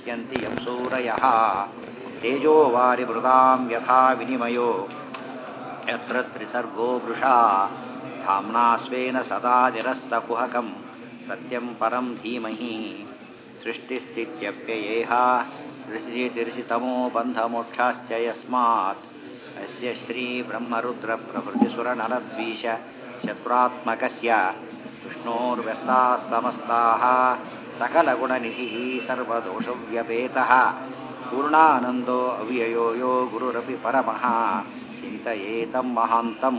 ಮುಹ್ಯಂತಿ M ಸೂರಯಃ ತೇಜೋ ವಾರಿಮೃದಾಂ ಯಥಾ ವಿನಿಮಯೋ ಯತ್ರ ತ್ರಿಸರ್ಗೋ ವೃಷಾ ಧಾಮ್ನಾ ಸ್ವೇನ ಸದಾ ನಿರಸ್ತಕುಹಕಂ ಸತ್ಯಂ ಪರಂ ಧೀಮಹಿ ಸೃಷ್ಟಿಸ್ಥಿತ್ಯಪ್ಯಯೇಹ ಋಷಿತಿರ್ಷಿತಮೋ ಬಂಧಮೋಕ್ಷಾಶ್ಚ ಯಸ್ಮಾತ್ ಅಸ್ಯ ಶ್ರೀ ಬ್ರಹ್ಮರುದ್ರ ಪ್ರಭೃತಿಸುರನರದ್ವೀಶ ಶತ್ರುತ್ಮಕಸ್ಯ ವಿಷ್ಣೋರ್ವ್ಯಸ್ತಾಸ್ತಮಸ್ತಾः सकलगुणनिधिः सर्वदोषव्यपेतः पूर्णानन्दो अव्ययो यो गुरुरपि परमः ಚಿಂತೆಯೇತಂ ಮಹಾಂತಂ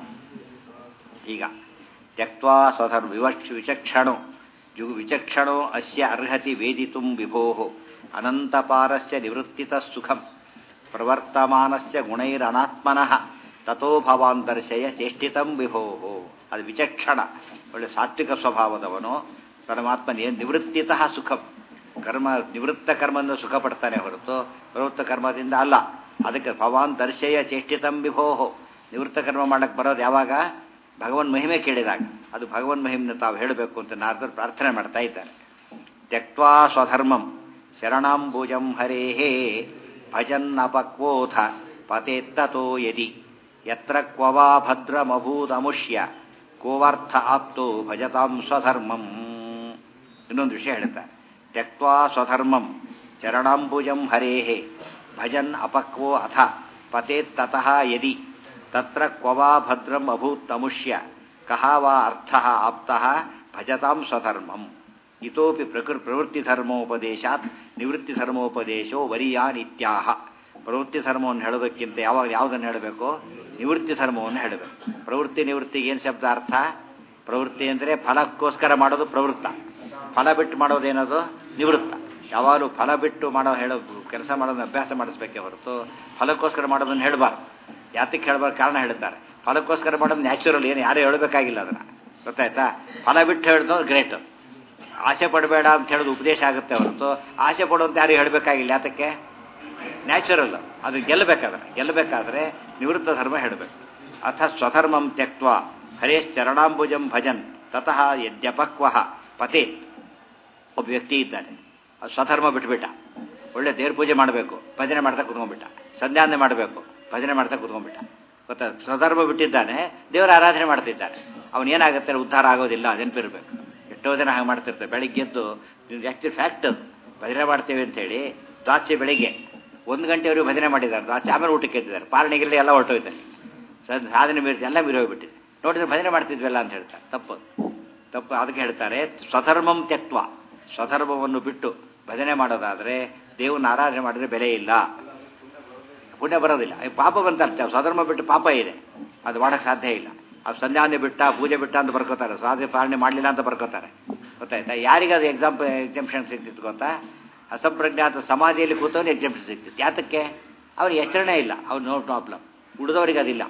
ಈಗ ತ್ಯಕ್ವಾ ಸ್ವಧರ್ ವಿವಕ್ಷ ವಿಚಕ್ಷಣೋ ಜು ವಿಚಕ್ಷಣೋ ಅಸ್ಯ ಅರ್ಹತಿ ವೇದಿತುಂ ವಿಭೋಃ ಅನಂತಪಾರಸ್ಯ ನಿವೃತ್ತಿತಃ ಸುಖಂ ಪ್ರವರ್ತಮಾನಸ್ಯ ಗುಣೈರನಾತ್ಮನಃ ತಥೋ ಭವಾನ್ ದರ್ಶಯ ಚೇಷ್ಟಿತಂ ವಿಭೋಃ ಅದು ವಿಚಕ್ಷಣ ಒಳ್ಳೆ ಸಾತ್ವಿಕ ಸ್ವಭಾವದವನು ಪರಮಾತ್ಮನೇ ನಿವೃತ್ತಿತಃ ಸುಖಂ ಕರ್ಮ ನಿವೃತ್ತ ಕರ್ಮದಿಂದ ಸುಖ ಪಡ್ತಾನೆ ಹೊರತು ಪ್ರವೃತ್ತ ಕರ್ಮದಿಂದ ಅಲ್ಲ ಅದಕ್ಕೆ ಭವಾನ್ ದರ್ಶಯ ಚೇಷ್ಟಿತಂ ವಿಭೋಹೋ ನಿವೃತ್ತ ಕರ್ಮ ಮಾಡಕ್ಕೆ ಬರೋದು ಯಾವಾಗ ಭಗವನ್ ಮಹಿಮೆ ಕೇಳಿದಾಗ ಅದು ಭಗವನ್ ಮಹಿಮೆನ ತಾವು ಹೇಳಬೇಕು ಅಂತ ನಾರದರು ಪ್ರಾರ್ಥನೆ ಮಾಡ್ತಾ ಇದ್ದಾರೆ ತ್ಯಕ್ವಾ ಸ್ವಧರ್ಮಂ ಶರಣಾಂಬುಜಂ ಹರೇಹೇ ಭಜನ್ನಪಕ್ವೋಥ ಪತೇತ್ತತೋ ಯದಿ ಯತ್ರ ಕ್ವವಾ ಭದ್ರಮಭೂತಮುಷ್ಯ ಕೋವಾರ್ಥ ಆಪ್ತೋ ಭಜತಾಂ ಸ್ವಧರ್ಮಂ ಇನ್ನೊಂದು ವಿಷಯ ಹೇಳ್ತಾರೆ ತ್ಯಕ್ವಾ ಸ್ವಧರ್ಮಂ ಚರಣಾಂಬುಜಂ ಹರೇಹೇ ಭಜನ್ ಅಪಕ್ವೋ ಅಥ ಪತೇತ್ತತಃ ಯದಿ ತತ್ರ ಕ್ವವಾ ಭದ್ರಂ ಅಭೂತ್ತಮುಷ್ಯ ಕಹ ವಾ ಅರ್ಥ ಆಪ್ತಃ ಭಜತಾಂ ಸ್ವಧರ್ಮಂ ಇತೋಪಿ ಪ್ರಕೃ ಪ್ರವೃತ್ತಿಧರ್ಮೋಪದೇಶಾತ್ ನಿವೃತ್ತಿಧರ್ಮೋಪದೇಶೋ ವರಿಯಾನ್ ಇತ್ಯಾಹ ಪ್ರವೃತ್ತಿ ಧರ್ಮವನ್ನು ಹೇಳೋದಕ್ಕಿಂತ ಯಾವಾಗ ಯಾವುದನ್ನು ಹೇಳಬೇಕು ನಿವೃತ್ತಿ ಧರ್ಮವನ್ನು ಹೇಳಬೇಕು ಪ್ರವೃತ್ತಿ ನಿವೃತ್ತಿಗೆ ಏನು ಶಬ್ದ ಅರ್ಥ ಪ್ರವೃತ್ತಿ ಅಂದರೆ ಫಲಕ್ಕೋಸ್ಕರ ಮಾಡೋದು ಪ್ರವೃತ್ತ ಫಲ ಬಿಟ್ಟು ಮಾಡೋದೇನದು ನಿವೃತ್ತ ಯಾವಾಗಲೂ ಫಲ ಬಿಟ್ಟು ಮಾಡೋ ಹೇಳೋ ಕೆಲಸ ಮಾಡೋದನ್ನ ಅಭ್ಯಾಸ ಮಾಡಿಸ್ಬೇಕೇ ಹೊರತು ಫಲಕ್ಕೋಸ್ಕರ ಮಾಡೋದನ್ನು ಹೇಳಬಾರ್ದು ಯಾತಕ್ಕೆ ಹೇಳಬಾರ್ದು ಕಾರಣ ಹೇಳ್ತಾರೆ ಫಲಕ್ಕೋಸ್ಕರ ಮಾಡೋದು ನ್ಯಾಚುರಲ್ ಏನು ಯಾರು ಹೇಳಬೇಕಾಗಿಲ್ಲ ಅದನ್ನು ಗೊತ್ತಾಯ್ತಾ ಫಲ ಬಿಟ್ಟು ಹೇಳಿದ್ರು ಗ್ರೇಟ್ ಆಸೆ ಪಡಬೇಡ ಅಂತ ಹೇಳೋದು ಉಪದೇಶ ಆಗುತ್ತೆ ಹೊರತು ಆಸೆ ಪಡುವಂತ ಯಾರು ಹೇಳಬೇಕಾಗಿಲ್ಲ ಯಾತಕ್ಕೆ ನ್ಯಾಚುರಲ್ ಅದು ಗೆಲ್ಲಬೇಕಾದ್ರೆ ಗೆಲ್ಲಬೇಕಾದ್ರೆ ನಿವೃತ್ತ ಧರ್ಮ ಹೇಳಬೇಕು ಅಥ ಸ್ವಧರ್ಮಂ ತ್ಯಕ್ವ ಹರೇಶ್ ಚರಣಾಂಬುಜಂ ಭಜನ್ ತತಃ ಯದ್ಯಪಕ್ವ ಪತೇತ್ ಒಬ್ಬ ವ್ಯಕ್ತಿ ಇದ್ದಾನೆ ಅದು ಸ್ವಧರ್ಮ ಬಿಟ್ಬಿಟ್ಟ ಒಳ್ಳೆ ದೇವ್ರ ಪೂಜೆ ಮಾಡಬೇಕು ಭಜನೆ ಮಾಡ್ತಾ ಕುತ್ಕೊಂಡ್ಬಿಟ್ಟ ಸಂಧ್ಯಾನೆ ಮಾಡಬೇಕು ಭಜನೆ ಮಾಡ್ತಾ ಕುತ್ಕೊಂಡ್ಬಿಟ್ಟ ಗೊತ್ತಾ ಸ್ವಧರ್ಮ ಬಿಟ್ಟಿದ್ದಾನೆ ದೇವರ ಆರಾಧನೆ ಮಾಡ್ತಿದ್ದಾನೆ ಅವನೇನಾಗುತ್ತೆ ಉದ್ಧಾರ ಆಗೋದಿಲ್ಲ ನೆನಪಿರ್ಬೇಕು ಎಷ್ಟೋ ಜನ ಹಾಗೆ ಮಾಡ್ತಿರ್ತಾರೆ ಬೆಳಿಗ್ಗೆದ್ದು ಆ್ಯಕ್ಚುಲಿ ಫ್ಯಾಕ್ಟ್ ಅದು ಭಜನೆ ಮಾಡ್ತೇವೆ ಅಂತೇಳಿ ದ್ವಾಚೆ ಬೆಳಿಗ್ಗೆ ಒಂದು ಗಂಟೆವರೆಗೂ ಭಜನೆ ಮಾಡಿದ್ದಾರೆ ದ್ವಾಚೆ ಆಮೇಲೆ ಊಟಕ್ಕೆ ಎದ್ದಿದ್ದಾರೆ ಪಾಲನೆಗೆಲ್ಲ ಎಲ್ಲ ಹೊರಟೋಯ್ತಾರೆ ಸಾಧನೆ ಮೀರಿ ಎಲ್ಲ ಮೀರೋಗ್ಬಿಟ್ಟಿದೆ ನೋಡಿದ್ರೆ ಭಜನೆ ಮಾಡ್ತಿದ್ವಲ್ಲ ಅಂತ ಹೇಳ್ತಾರೆ ತಪ್ಪು ತಪ್ಪು ಅದಕ್ಕೆ ಹೇಳ್ತಾರೆ ಸ್ವಧರ್ಮಂ ತ್ಯಕ್ವ ಸ್ವಧರ್ಮವನ್ನು ಬಿಟ್ಟು ಭಜನೆ ಮಾಡೋದಾದರೆ ದೇವನ್ನ ಆರಾಧನೆ ಮಾಡಿದ್ರೆ ಬೆಲೆ ಇಲ್ಲ ಪುಣ್ಯ ಬರೋದಿಲ್ಲ ಪಾಪ ಬಂತ ಸ್ವಧರ್ಮ ಬಿಟ್ಟು ಪಾಪ ಇದೆ ಅದು ಮಾಡೋಕ್ಕೆ ಸಾಧ್ಯ ಇಲ್ಲ ಅದು ಸಂಧ್ಯಾನೆ ಬಿಟ್ಟ ಪೂಜೆ ಬಿಟ್ಟ ಅಂತ ಬರ್ಕೋತಾರೆ ಸಾಧನೆ ಪಾಲನೆ ಮಾಡಲಿಲ್ಲ ಅಂತ ಬರ್ಕೋತಾರೆ ಗೊತ್ತಾಯ್ತಾ ಯಾರಿಗೆ ಅದು ಎಕ್ಸಾಂಪ್ ಎಕ್ಸಾಮ್ಷನ್ ಸಿಗ್ತಿತ್ತು ಗೊತ್ತಾ ಅಸಂಪ್ರಜ್ಞಾತ ಸಮಾಧಿಯಲ್ಲಿ ಕೂತವನು ಎಕ್ಸಾಮ್ಷನ್ ಸಿಗ್ತಿತ್ತು ಯಾತಕ್ಕೆ ಅವ್ರಿಗೆ ಎಚ್ಚರಣೆ ಇಲ್ಲ ಅವ್ರು ನೋ ಪ್ರಾಬ್ಲಮ್ ಉಳಿದವರಿಗೆ ಅದಿಲ್ಲ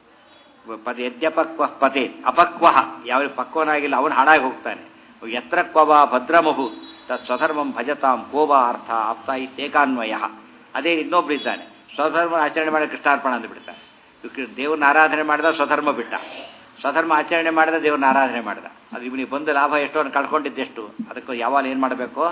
ಪದ ಯದ್ಯಪಕ್ವ ಪತೆ ಅಪಕ್ವ ಯಾವ ಪಕ್ವನಾಗಿಲ್ಲ ಅವನು ಹಾಳಾಗಿ ಹೋಗ್ತಾನೆ ಯತ್ರಕ್ವವ ಭದ್ರಮಹು ತತ್ ಸ್ವಧರ್ಮಂ ಭಜತಾಂ ಕೋವ ಅರ್ಥ ಆಪ್ತ ಇತ್ಯೇಕಾನ್ವಯ ಅದೇ ಇನ್ನೊಬ್ರು ಇದ್ದಾನೆ ಸ್ವಧರ್ಮ ಆಚರಣೆ ಮಾಡಿ ಕೃಷ್ಣಾರ್ಪಣ ಅಂದ್ಬಿಡ್ತಾನೆ ದೇವ್ರನ್ನ ಆರಾಧನೆ ಮಾಡಿದ ಸ್ವಧರ್ಮ ಬಿಟ್ಟ ಸ್ವಧರ್ಮ ಆಚರಣೆ ಮಾಡಿದ ದೇವ್ರನ್ನ ಆರಾಧನೆ ಮಾಡಿದ ಅದು ಇವನಿಗೆ ಬಂದ ಲಾಭ ಎಷ್ಟೋ ಕಳ್ಕೊಂಡಿದ್ದೆಷ್ಟು ಅದಕ್ಕೆ ಯಾವಾಗ ಏನು ಮಾಡಬೇಕು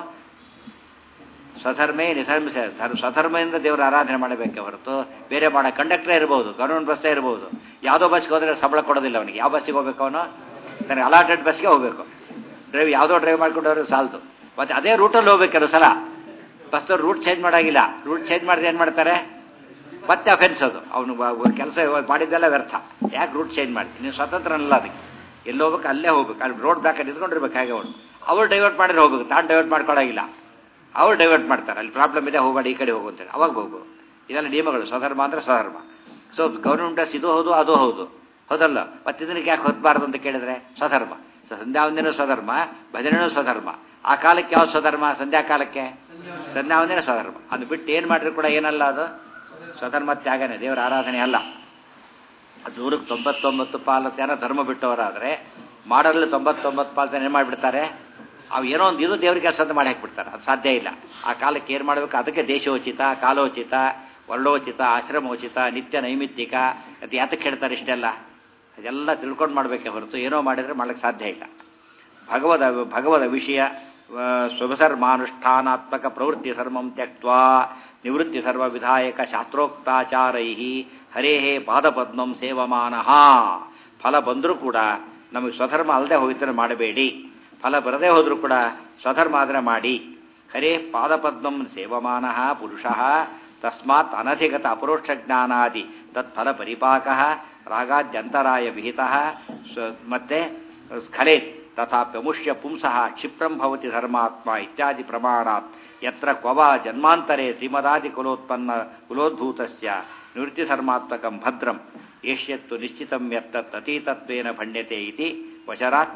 ಸ್ವಧರ್ಮೇ ನಿಧರ್ಮಿಸ ಸ್ವಧರ್ಮದಿಂದ ದೇವರ ಆರಾಧನೆ ಮಾಡಬೇಕೆ ಹೊರತು ಬೇರೆ ಮಾಡೋ ಕಂಡಕ್ಟರ್ ಇರ್ಬೋದು ಗವರ್ಮೆಂಟ್ ಬಸ್ಸೇ ಇರ್ಬೋದು ಯಾವುದೋ ಬಸ್ಗೆ ಹೋದ್ರೆ ಸಂಬಳ ಕೊಡೋದಿಲ್ಲ ಅವನಿಗೆ ಯಾವ ಬಸ್ಸಿಗೆ ಹೋಗ್ಬೇಕು ಅವನು ನನಗೆ ಅಲಾಟೆಡ್ ಬಸ್ಗೆ ಹೋಗಬೇಕು ಡ್ರೈವ್ ಯಾವುದೋ ಡ್ರೈವ್ ಮಾಡ್ಕೊಂಡವ್ರು ಸಾಲದು ಮತ್ತೆ ಅದೇ ರೂಟಲ್ಲಿ ಹೋಗ್ಬೇಕು ಕೆಲವು ಸಲ ಬಸ್ದವ್ರು ರೂಟ್ ಚೇಂಜ್ ಮಾಡೋಂಗಿಲ್ಲ ರೂಟ್ ಚೇಂಜ್ ಮಾಡಿದ್ರೆ ಏನು ಮಾಡ್ತಾರೆ ಮತ್ತೆ ಅಫೆನ್ಸ್ ಅದು ಅವನು ಕೆಲಸ ಮಾಡಿದ್ದೆಲ್ಲ ವ್ಯರ್ಥ ಯಾಕೆ ರೂಟ್ ಚೇಂಜ್ ಮಾಡ್ತೀನಿ ನೀವು ಸ್ವತಂತ್ರ ಅಲ್ಲ ಅದಕ್ಕೆ ಎಲ್ಲಿ ಹೋಗ್ಬೇಕು ಅಲ್ಲೇ ಹೋಗ್ಬೇಕು ಅಲ್ಲಿ ರೋಡ್ ಬ್ಯಾಕಲ್ಲಿ ನಿಂತ್ಕೊಂಡಿರ್ಬೇಕು ಹಾಗೆ ಅವನು ಅವ್ರು ಡೈವರ್ಟ್ ಮಾಡಿದ್ರೆ ಹೋಗ್ಬೇಕು ತಾನು ಡೈವರ್ಟ್ ಮಾಡ್ಕೊಳ್ಳೋಗಿಲ್ಲ ಅವ್ರು ಡೈವರ್ಟ್ ಮಾಡ್ತಾರೆ ಅಲ್ಲಿ ಪ್ರಾಬ್ಲಮ್ ಇದೆ ಹೋಗಬೇಡಿ ಈ ಕಡೆ ಹೋಗು ಅಂತೇಳಿ ಅವಾಗ ಹೋಗ್ಬೋದು ಇದೆಲ್ಲ ನಿಯಮಗಳು ಸ್ವಧರ್ಮ ಅಂದರೆ ಸ್ವಧರ್ಮ ಸೊ ಗೌರ್ಮೆಂಟ್ ಬಸ್ ಇದು ಹೌದು ಅದು ಹೌದು ಹೌದಲ್ಲ ಮತ್ತೆ ಇದಕ್ಕೆ ಯಾಕೆ ಹೊತ್ತಬಾರ್ದು ಅಂತ ಕೇಳಿದ್ರೆ ಸ್ವಧರ್ಮ ಸೊ ಸಂಧ್ಯಾವಂದನೂ ಸ್ವಧರ್ಮ ಭಜನೆನೂ ಸ್ವಧರ್ಮ ಆ ಕಾಲಕ್ಕೆ ಯಾವ ಸ್ವಧರ್ಮ ಸಂಧ್ಯಾ ಕಾಲಕ್ಕೆ ಸಂಧ್ಯಾವಂದನೆ ಸ್ವಧರ್ಮ ಅದು ಬಿಟ್ಟು ಏನು ಮಾಡಿದ್ರು ಕೂಡ ಏನಲ್ಲ ಅದು ಸ್ವಧರ್ಮ ತ್ಯಾಗನೇ ದೇವರ ಆರಾಧನೆ ಅಲ್ಲ ಅದು ನೂರಕ್ಕೆ ತೊಂಬತ್ತೊಂಬತ್ತು ಪಾಲು ಜನ ಧರ್ಮ ಬಿಟ್ಟವರಾದರೆ ಮಾಡಲು ತೊಂಬತ್ತೊಂಬತ್ತು ಪಾಲು ಜನ ಏನು ಮಾಡಿಬಿಡ್ತಾರೆ ಅವು ಏನೋ ಒಂದು ಇದು ದೇವರಿಗೆ ಕೆಲಸ ಮಾಡಿ ಹಾಕಿಬಿಡ್ತಾರೆ ಅದು ಸಾಧ್ಯ ಇಲ್ಲ ಆ ಕಾಲಕ್ಕೆ ಏನು ಮಾಡಬೇಕು ಅದಕ್ಕೆ ದೇಶೋಚಿತ ಕಾಲೋಚಿತ ವರ್ಣೋಚಿತ ಆಶ್ರಮೋಚಿತ ನಿತ್ಯ ನೈಮಿತ್ತಿಕ ಅದು ಯಾತಕ್ಕೆ ಹೇಳ್ತಾರೆ ಇಷ್ಟೆಲ್ಲ ಅದೆಲ್ಲ ತಿಳ್ಕೊಂಡು ಮಾಡಬೇಕೆ ಹೊರತು ಏನೋ ಮಾಡಿದರೆ ಮಾಡಕ್ಕೆ ಸಾಧ್ಯ ಇಲ್ಲ ಭಗವದ ಭಗವದ ವಿಷಯ ಸ್ವಧರ್ಮಾನುಷ್ಠಾನಾತ್ಮಕ ಪ್ರವೃತ್ತಿ ಧರ್ಮಂ ತ್ಯಕ್ವಾ ನಿವೃತ್ತಿ ಸರ್ವ ವಿಧಾಯಕ ಶಾಸ್ತ್ರೋಕ್ತಾಚಾರೈ ಹರೇ ಪಾದಪದ್ಮಂ ಸೇವಮಾನಃ ಫಲ ಬಂದರೂ ಕೂಡ ನಮಗೆ ಸ್ವಧರ್ಮ ಅಲ್ಲದೆ ಹೋಗಿದ್ರೆ ಮಾಡಬೇಡಿ ಫಲ ಬರದೇ ಹೋದರೂ ಕೂಡ ಸ್ವಧರ್ಮ ಆದರೆ ಮಾಡಿ ಹರೇ ಪಾದಪದ್ಮಂ ಸೇವಮಾನ ಪುರುಷ ತಸ್ಮಾತ್ ಅನಧಿಗತ ಅಪರೋಕ್ಷ ಜ್ಞಾನಾದಿ ತತ್ಫಲ ಪರಿಪಾಕ ರಾಗಾದ್ಯಂತರಾಯ ವಿಹಿತ ಮತ್ತೆ ಸ್ಖಲೇತ್ ತಥಾಪ್ಯಮುಷ್ಯ ಪುಂಸಃ ಕ್ಷಿಪ್ರಂ ಭವತಿ ಧರ್ಮಾತ್ಮ ಇತ್ಯಾದಿ ಪ್ರಮಾಣಾತ್ ಯತ್ರ ಕ್ವವ ಜನ್ಮಾಂತರೆ ಶ್ರೀಮದಾದಿ ಕುಲೋತ್ಪನ್ನ ಕುಲೋದ್ಭೂತಸ್ಯ ನಿವೃತ್ತಿ ಧರ್ಮಾತ್ಮಕಂ ಭದ್ರಂ ಏಷ್ಯತ್ತು ನಿಶ್ಚಿತಂ ಯತ್ತತ್ ಅತೀತತ್ವೇನ ಭಣ್ಯತೆ ಇತಿ ವಚರಾತ್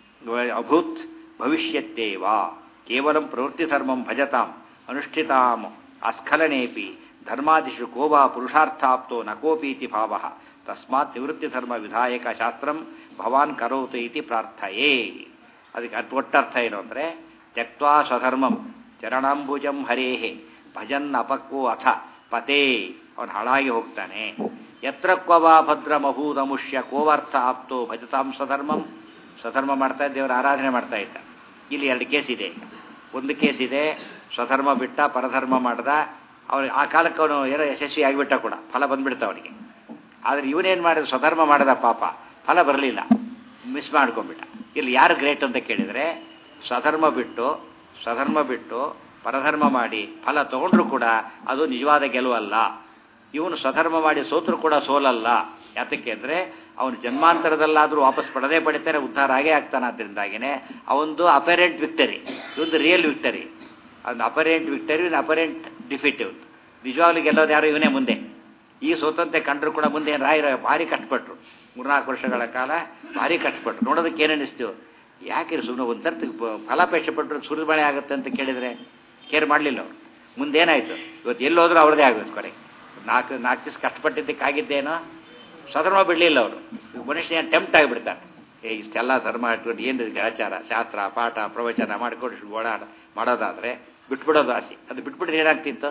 ಅಭೂತ್ ಭವಿಷ್ಯತ್ತೇವ ಕೇವಲಂ ಪ್ರವೃತ್ತಿಧರ್ಮಂ ಭಜತಾಂ ಅನುಷ್ಠಿತಾಂ ಅಸ್ಖಲನೇಪಿ ಧರ್ಮಾದಿಷು ಕೋ ವಾ ಪುರುಷಾರ್ಥಾಪ್ತೋ ನ ಕೋಪೀತಿ ಭಾವ ತಸ್ಮಾತ್ ನಿವೃತ್ತಿಧರ್ಮ ವಿಧಾಯಕ ಶಾಸ್ತ್ರಂ ಭವಾನ್ ಕರೋತು ಇತಿ ಪ್ರಾರ್ಥಯೇ ಅದಕ್ಕೆ ಅದು ಒಟ್ಟರ್ಥ ಏನು ಅಂದರೆ ತ್ಯಕ್ವಾ ಸ್ವಧರ್ಮಂ ಚರಣಾಂಬುಜಂ ಹರೇಹೆ ಭಜನ್ ಅಪಕ್ವೋ ಅಥ ಪತೇ ಅವನು ಹಾಳಾಗಿ ಹೋಗ್ತಾನೆ ಯತ್ರ ಕ್ವವಾ ಭದ್ರಮಭೂದಮುಷ್ಯ ಕೋವಾರ್ಥ ಆಪ್ತೋ ಭಜತಾಂ ಸ್ವಧರ್ಮಂ ಸ್ವಧರ್ಮ ಮಾಡ್ತಾ ದೇವರ ಆರಾಧನೆ ಮಾಡ್ತಾ ಇದ್ದ ಇಲ್ಲಿ ಎರಡು ಕೇಸ್ ಇದೆ ಒಂದು ಕೇಸ್ ಇದೆ ಸ್ವಧರ್ಮ ಬಿಟ್ಟ ಪರಧರ್ಮ ಮಾಡ್ದ ಅವನಿಗೆ ಆ ಕಾಲಕ್ಕೆ ಅವನು ಏನೋ ಯಶಸ್ವಿ ಆಗಿಬಿಟ್ಟ ಕೂಡ ಫಲ ಬಂದ್ಬಿಡ್ತ ಅವನಿಗೆ ಆದರೆ ಇವನೇನು ಮಾಡಿದ ಸ್ವಧರ್ಮ ಮಾಡಿದ ಪಾಪ ಫಲ ಬರಲಿಲ್ಲ ಮಿಸ್ ಮಾಡ್ಕೊಂಡ್ಬಿಟ್ಟ ಇಲ್ಲಿ ಯಾರು ಗ್ರೇಟ್ ಅಂತ ಕೇಳಿದರೆ ಸ್ವಧರ್ಮ ಬಿಟ್ಟು ಸ್ವಧರ್ಮ ಬಿಟ್ಟು ಪರಧರ್ಮ ಮಾಡಿ ಫಲ ತಗೊಂಡ್ರು ಕೂಡ ಅದು ನಿಜವಾದ ಗೆಲುವಲ್ಲ ಇವನು ಸ್ವಧರ್ಮ ಮಾಡಿ ಸೋತರು ಕೂಡ ಸೋಲಲ್ಲ ಯಾತಕ್ಕೆ ಅಂದರೆ ಅವನು ಜನ್ಮಾಂತರದಲ್ಲಾದರೂ ವಾಪಸ್ ಪಡೆದೇ ಪಡಿತಾರೆ ಉದ್ಧಾರ ಆಗೇ ಆಗ್ತಾನೆ ಅದರಿಂದಾಗಿನೇ ಅವನದು ಅಪರೆಂಟ್ ವಿಕ್ಟರಿ ಇವೊಂದು ರಿಯಲ್ ವಿಕ್ಟರಿ ಒಂದು ಅಪರೆಂಟ್ ವಿಕ್ಟರಿ ಒಂದು ಅಪರೆಂಟ್ ಡಿಫಿಟಿವ್ ನಿಜವಾಗ್ಲೂ ಗೆಲ್ಲೋದು ಯಾರು ಇವನೇ ಮುಂದೆ ಈ ಸ್ವತಂತ್ರ ಕಂಡ್ರು ಕೂಡ ಮುಂದೆ ರಾಯರ ಭಾರಿ ಕಷ್ಟಪಟ್ಟರು ಮೂರ್ನಾಲ್ಕು ವರ್ಷಗಳ ಕಾಲ ಭಾರಿ ಕಷ್ಟಪಟ್ಟರು ನೋಡೋದಕ್ಕೆ ಏನೇನಿಸ್ತೀವಿ ಯಾಕೆ ಸುಮ್ಮನೆ ಒಂದು ಸರ್ತಿ ಫಲಾಪೇಕ್ಷೆ ಪಟ್ಟರು ಸುರಿದ ಮಳೆ ಆಗುತ್ತೆ ಅಂತ ಕೇಳಿದರೆ ಕೇರ್ ಮಾಡಲಿಲ್ಲ ಅವರು ಮುಂದೇನಾಯಿತು ಇವತ್ತು ಎಲ್ಲೋದ್ರೂ ಅವ್ರದ್ದೇ ಆಗೋದು ಕೊನೆ ನಾಲ್ಕು ನಾಲ್ಕು ದಿವಸ ಕಷ್ಟಪಟ್ಟಿದ್ದಕ್ಕಾಗಿದ್ದೇನೋ ಸ್ವಧರ್ಮ ಬಿಡಲಿಲ್ಲ ಅವರು ಮನುಷ್ಯ ಟೆಂಪ್ಟ್ ಆಗಿಬಿಡ್ತಾನೆ ಏ ಇಷ್ಟೆಲ್ಲ ಧರ್ಮ ಇಟ್ಕೊಂಡು ಏನು ಆಚಾರ ಶಾಸ್ತ್ರ ಪಾಠ ಪ್ರವಚನ ಮಾಡಿಕೊಂಡು ಓಡಾಡ ಮಾಡೋದಾದರೆ ಬಿಟ್ಬಿಡೋದು ಆಸೆ ಅದು ಬಿಟ್ಬಿಟ್ರೆ ಏನಾಗ್ತಿತ್ತು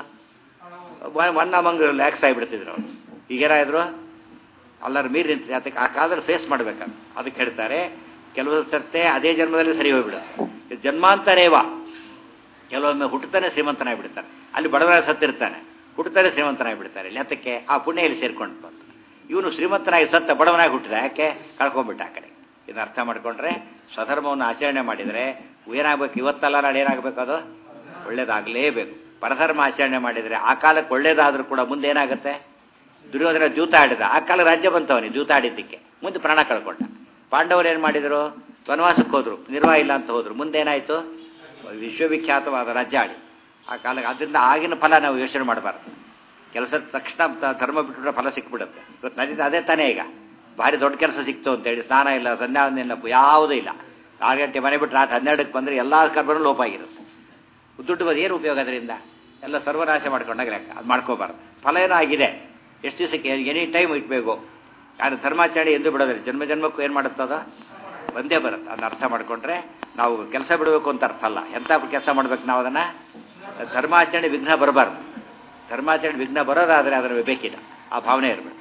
ಒನ್ ಅಮಂಗ್ ಲ್ಯಾಕ್ಸ್ ಆಗಿಬಿಡ್ತಿದ್ರು ಅವರು ಈಗೇನಾದ್ರು ಎಲ್ಲರೂ ಮೀರಿ ನಿಂತಿದೆ ಅದಕ್ಕೆ ಆ ಕಾಲದಲ್ಲಿ ಫೇಸ್ ಮಾಡ್ಬೇಕಂತ ಅದಕ್ಕೆ ಹೇಳ್ತಾರೆ ಕೆಲವು ಸರ್ತೆ ಅದೇ ಜನ್ಮದಲ್ಲಿ ಸರಿ ಹೋಗ್ಬಿಡುತ್ತೆ ಜನ್ಮಾಂತರೇವ ಕೆಲವೊಮ್ಮೆ ಹುಟ್ಟುತ್ತಾನೆ ಶ್ರೀಮಂತನಾಗ್ಬಿಡ್ತಾನೆ ಅಲ್ಲಿ ಬಡವರ ಸತ್ತಿರ್ತಾನೆ ಹುಟ್ಟುತ್ತಾನೆ ಶ್ರೀಮಂತನಾಗ್ಬಿಡ್ತಾರೆ ಲೆತ್ತಕ್ಕೆ ಆ ಪುಣ್ಯ ಇಲ್ಲಿ ಸೇರ್ಕೊಂಡು ಬಂತು ಇವನು ಶ್ರೀಮಂತನಾಗಿ ಸತ್ತ ಬಡವನಾಗಿ ಹುಟ್ಟಿದ ಯಾಕೆ ಕಳ್ಕೊಂಡ್ಬಿಟ್ಟ ಆ ಕಡೆ ಇದನ್ನ ಅರ್ಥ ಮಾಡ್ಕೊಂಡ್ರೆ ಸ್ವಧರ್ಮವನ್ನು ಆಚರಣೆ ಮಾಡಿದರೆ ಏನಾಗಬೇಕು ಇವತ್ತಲ್ಲ ನಾಳೆ ಏನಾಗಬೇಕು ಅದು ಒಳ್ಳೇದಾಗಲೇಬೇಕು ಪರಧರ್ಮ ಆಚರಣೆ ಮಾಡಿದರೆ ಆ ಕಾಲಕ್ಕೆ ಒಳ್ಳೇದಾದರೂ ಕೂಡ ಮುಂದೆ ಏನಾಗುತ್ತೆ ದುರ್ಯೋಧನ ಜೂತ ಆಡಿದ ಆ ಕಾಲ ರಾಜ್ಯ ಬಂತವನಿ ಜೂತ ಆಡಿದ್ದಕ್ಕೆ ಮುಂದೆ ಪ್ರಾಣ ಕಳ್ಕೊಂಡ ಪಾಂಡವರು ಏನು ಮಾಡಿದರು ವನವಾಸಕ್ಕೆ ಹೋದ್ರು ನಿರ್ವಾಹ ಇಲ್ಲ ಅಂತ ಹೋದ್ರು ಮುಂದೆ ಏನಾಯಿತು ವಿಶ್ವವಿಖ್ಯಾತವಾದ ರಾಜ್ಯ ಆಡಿ ಆ ಕಾಲಕ್ಕೆ ಅದರಿಂದ ಆಗಿನ ಫಲ ನಾವು ಯೋಚನೆ ಮಾಡಬಾರ್ದು ಕೆಲಸದ ತಕ್ಷಣ ಧರ್ಮ ಬಿಟ್ಟರೆ ಫಲ ಸಿಕ್ಬಿಡುತ್ತೆ ಇವತ್ತು ನದಿದ ಅದೇ ತಾನೇ ಈಗ ಭಾರಿ ದೊಡ್ಡ ಕೆಲಸ ಸಿಕ್ತು ಅಂತೇಳಿ ಸ್ನಾನ ಇಲ್ಲ ಸಂಧ್ಯಾವಂದನೆ ಇಲ್ಲ ಯಾವುದೂ ಇಲ್ಲ ಆರು ಗಂಟೆ ಮನೆ ಬಿಟ್ಟು ರಾತ್ರಿ ಹನ್ನೆರಡಕ್ಕೆ ಬಂದರೆ ಎಲ್ಲ ಕರ್ಬರು ಲೋಪ ಆಗಿರುತ್ತೆ ದುಡ್ಡು ಬಂದು ಏನು ಉಪಯೋಗ ಅದರಿಂದ ಎಲ್ಲ ಸರ್ವನಾಶ ಮಾಡ್ಕೊಂಡಾಗ ಲೆಕ್ಕ ಅದು ಮಾಡ್ಕೋಬಾರ್ದು ಫಲ ಏನೋ ಆಗಿದೆ ಎಷ್ಟು ದಿವಸಕ್ಕೆ ಎನಿ ಟೈಮ್ ಇಟ್ಬೇಕು ಯಾರು ಧರ್ಮಾಚರಣೆ ಎಂದು ಬಿಡೋದಿಲ್ಲ ಜನ್ಮ ಜನ್ಮಕ್ಕೂ ಏನು ಮಾಡುತ್ತದ ಬಂದೇ ಬರುತ್ತೆ ಅದನ್ನ ಅರ್ಥ ಮಾಡಿಕೊಂಡ್ರೆ ನಾವು ಕೆಲಸ ಬಿಡಬೇಕು ಅಂತ ಅರ್ಥ ಅಲ್ಲ ಎಂಥ ಕೆಲಸ ಮಾಡ್ಬೇಕು ನಾವು ಅದನ್ನು ಧರ್ಮಾಚರಣೆ ವಿಘ್ನ ಬರಬಾರ್ದು ಧರ್ಮಾಚರಣೆ ವಿಘ್ನ ಬರೋದಾದರೆ ಅದರ ಬೇಕಿಲ್ಲ ಆ ಭಾವನೆ ಇರಬೇಕು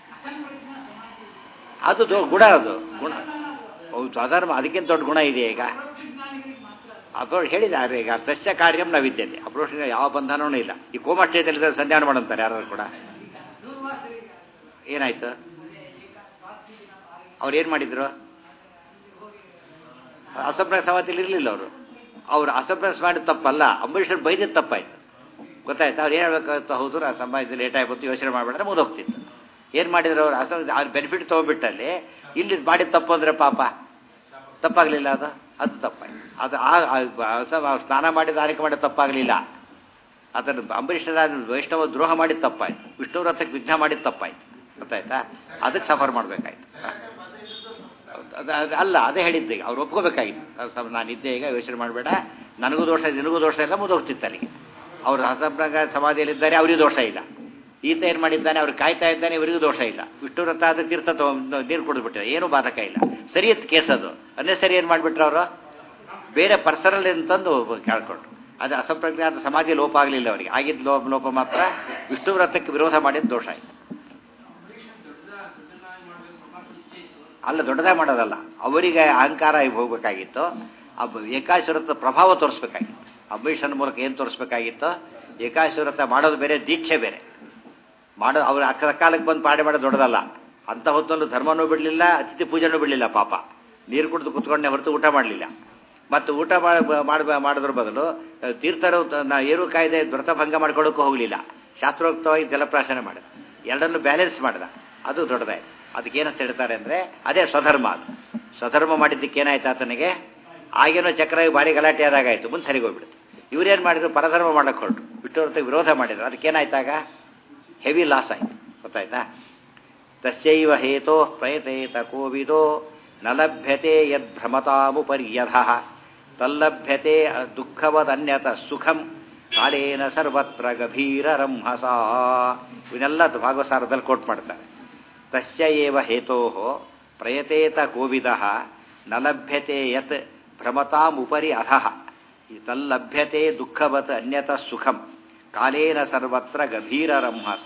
ಅದು ದೊ- ಗುಣ ಅದು ಗುಣ ಹೌದು ಅಧರ್ಮ ಅದಕ್ಕಿಂತ ದೊಡ್ಡ ಗುಣ ಇದೆ ಈಗ ಅಪ್ರೋಷ್ ಹೇಳಿದ್ದಾರೆ ಈಗ ಸಸ್ಯ ಕಾರ್ಯಂ ನಾವು ವಿದ್ಯತೆ ಅಪ್ರೋಷ್ ಯಾವ ಬಂಧನವೂ ಇಲ್ಲ ಈ ಕೋಮಷ್ಟೇದಲ್ಲಿ ಸಂಧಾನ ಮಾಡಂತಾರೆ ಯಾರು ಕೂಡ ಏನಾಯ್ತು ಅವ್ರು ಏನು ಮಾಡಿದ್ರು ಅಸಂಪ್ರಾಯ ಸಮಾಧಿಯಲ್ಲಿ ಇರಲಿಲ್ಲ ಅವರು ಅವ್ರು ಅಸಂಪ್ರಾಯ ಮಾಡಿದ ತಪ್ಪಲ್ಲ ಅಂಬರೀಷರ್ ಬೈದಿದ್ದು ತಪ್ಪಾಯ್ತು ಗೊತ್ತಾಯ್ತು ಅವ್ರು ಏನು ಹೇಳ್ಬೇಕಾಗುತ್ತೆ ಹೌದು ನಾ ಸಮಾಜದಲ್ಲಿ ಲೇಟ್ ಆಗಿಬಿಟ್ಟು ಯೋಚನೆ ಮಾಡಬೇಡ್ರೆ ಮುಗಿದೋಗ್ತಿತ್ತು ಏನು ಮಾಡಿದ್ರು ಅವ್ರು ಅಸಂ ಅವ್ರ ಬೆನಿಫಿಟ್ ತೊಗೊಂಡ್ಬಿಟ್ಟಲ್ಲಿ ಇಲ್ಲಿ ಮಾಡಿದ ತಪ್ಪು ಅಂದರೆ ಪಾಪ ತಪ್ಪಾಗಲಿಲ್ಲ ಅದು ಅದು ತಪ್ಪಾಯ್ತು ಅದು ಆ- ಆ- ಅಸ- ಆ ಸ್ನಾನ ಮಾಡಿದ ಆರೈಕೆ ಮಾಡಿದ ತಪ್ಪಾಗಲಿಲ್ಲ ಅದನ್ನು ಅಂಬರೀಷರ ವೈಷ್ಣವ ದ್ರೋಹ ಮಾಡಿದ ತಪ್ಪಾಯ್ತು ವಿಷ್ಣು ರಥಕ್ಕೆ ವಿಘ್ನ ಮಾಡಿದ ತಪ್ಪಾಯ್ತು ಗೊತ್ತಾಯ್ತಾ ಅದಕ್ಕೆ ಸಫರ್ ಮಾಡಬೇಕಾಯ್ತು ಅದು ಅದು ಅಲ್ಲ ಅದೇ ಹೇಳಿದ್ದೆ ಈಗ ಅವ್ರು ಒಪ್ಕೋಬೇಕಾಗಿತ್ತು ಅದು ಸ್ವಲ್ಪ ನಾನು ಇದ್ದೆ ಈಗ ಯೋಚನೆ ಮಾಡಬೇಡ ನನಗೂ ದೋಷ ನಿನಗೂ ದೋಷ ಇಲ್ಲ ಮುದೋಗ್ತಿತ್ತು ಅಲ್ಲಿಗೆ ಅವರು ಹಸಬ್ರಂಗ ಸಮಾಧಿಯಲ್ಲಿದ್ದಾರೆ ಅವರಿಗೂ ದೋಷ ಇಲ್ಲ ಈತ ಏನು ಮಾಡಿದ್ದಾನೆ ಅವ್ರು ಕಾಯ್ತಾ ಇದ್ದಾನೆ ಇವರಿಗೂ ದೋಷ ಇಲ್ಲ ವಿಷ್ಣು ವ್ರತ ಆದ ತೀರ್ಥ ತಗೊಂಡು ನೀರು ಕುಡಿದ್ಬಿಟ್ಟಿದೆ ಏನೂ ಬಾಧಕ ಇಲ್ಲ ಸರಿ ಇತ್ತು ಕೇಸ್ ಅದು ಅನ್ನೇ ಸರಿ ಏನು ಮಾಡಿಬಿಟ್ರು ಅವರು ಬೇರೆ ಪರ್ಸನಲ್ ಅಂತಂದು ಕೇಳ್ಕೊಂಡ್ರು ಅದು ಅಸಂಪ್ರಜ್ಞಾತ ಸಮಾಧಿ ಲೋಪ ಆಗಲಿಲ್ಲ ಅವರಿಗೆ ಆಗಿದ್ದ ಲೋಪ ಲೋಪ ಮಾತ್ರ ವಿಷ್ಣು ವ್ರತಕ್ಕೆ ವಿರೋಧ ಮಾಡಿದ ದೋಷ ಆಯಿತು ಅಲ್ಲ ದೊಡ್ಡದಾಗಿ ಮಾಡೋದಲ್ಲ ಅವರಿಗೆ ಅಹಂಕಾರ ಹೋಗ್ಬೇಕಾಗಿತ್ತು ಅಬ್ಬ ಏಕಾಶ್ವರತ ಪ್ರಭಾವ ತೋರಿಸ್ಬೇಕಾಗಿತ್ತು ಅಂಬರೀಷನ ಮೂಲಕ ಏನು ತೋರಿಸ್ಬೇಕಾಗಿತ್ತು ಏಕಾಶ್ವರತ ಮಾಡೋದು ಬೇರೆ ದೀಕ್ಷೆ ಬೇರೆ ಮಾಡೋ ಅವ್ರ ಅಕ್ಕ ಕಾಲಕ್ಕೆ ಬಂದು ಪಾಠ ಮಾಡೋದು ದೊಡ್ಡದಲ್ಲ ಅಂತ ಹೊತ್ತೊಂದು ಧರ್ಮನೂ ಬಿಡಲಿಲ್ಲ ಅತಿಥಿ ಪೂಜೆನೂ ಬಿಡಲಿಲ್ಲ ಪಾಪ ನೀರು ಕುಡಿದು ಕುತ್ಕೊಂಡೆ ಹೊರತು ಊಟ ಮಾಡಲಿಲ್ಲ ಮತ್ತು ಊಟ ಮಾಡ ಮಾಡೋದ್ರ ಬದಲು ತೀರ್ಥರು ನಾ ಏರು ಕಾಯ್ದೆ ವ್ರತ ಭಂಗ ಮಾಡ್ಕೊಳ್ಳೋಕ್ಕೂ ಹೋಗಲಿಲ್ಲ ಶಾಸ್ತ್ರೋಕ್ತವಾಗಿ ಜಲಪ್ರಾಶನ ಮಾಡಿದ ಎರಡನ್ನು ಬ್ಯಾಲೆನ್ಸ್ ಮಾಡಿದ ಅದು ದೊಡ್ಡದಾಯ್ತು ಅದಕ್ಕೆ ಏನಂತ ಹೇಳ್ತಾರೆ ಅಂದರೆ ಅದೇ ಸ್ವಧರ್ಮ ಅದು ಸ್ವಧರ್ಮ ಮಾಡಿದ್ದಕ್ಕೆ ಏನಾಯ್ತು ಆತನಿಗೆ ಆಗೇನೋ ಚಕ್ರ ಭಾರಿ ಗಲಾಟೆ ಆದಾಗಾಯ್ತು ಮುಂದೆ ಸರಿಗೆ ಹೋಗ್ಬಿಡುತ್ತೆ ಇವ್ರೇನು ಮಾಡಿದ್ರು ಪರಧರ್ಮ ಮಾಡಕ್ಕೆ ಹೊರಟು ಬಿಟ್ಟವ್ರ ವಿರೋಧ ಮಾಡಿದ್ರು ಅದಕ್ಕೇನಾಯ್ತಾಗ ಹೆವಿ ಲಾಸ್ ಆಯಿತು ಗೊತ್ತಾಯ್ತಾ ತಸ್ಯೈವ ಹೇತೋ ಪ್ರಯತೇತ ಕೋವಿದೋ ನ ಲಭ್ಯತೆ ಯದ್ಭ್ರಮತಾಮುಪರ್ಯಧ ತಲ್ಲಭ್ಯತೆ ದುಃಖವದನ್ಯತ ಸುಖಂ ಕಾಲೇನ ಸರ್ವತ್ರ ಗಭೀರ ರಂಹಸ ಇವನ್ನೆಲ್ಲ ಭಾಗವಸಾರದಲ್ಲಿ ಕೋಟ್ ಮಾಡ್ತಾರೆ ತಸ್ಯ ಏವ ಹೇತೋ ಪ್ರಯತೇತ ಕೋವಿದ ನ ಲಭ್ಯತೆ ಯತ್ ಭ್ರಮತಾಮುಪರಿ ಅಧಃ ತಲ್ಲಭ್ಯತೆ ದುಃಖವತ್ ಅನ್ಯತ ಸುಖಂ ಕಾಲೇನ ಸರ್ವತ್ರ ಗಭೀರ ರಂಹಸ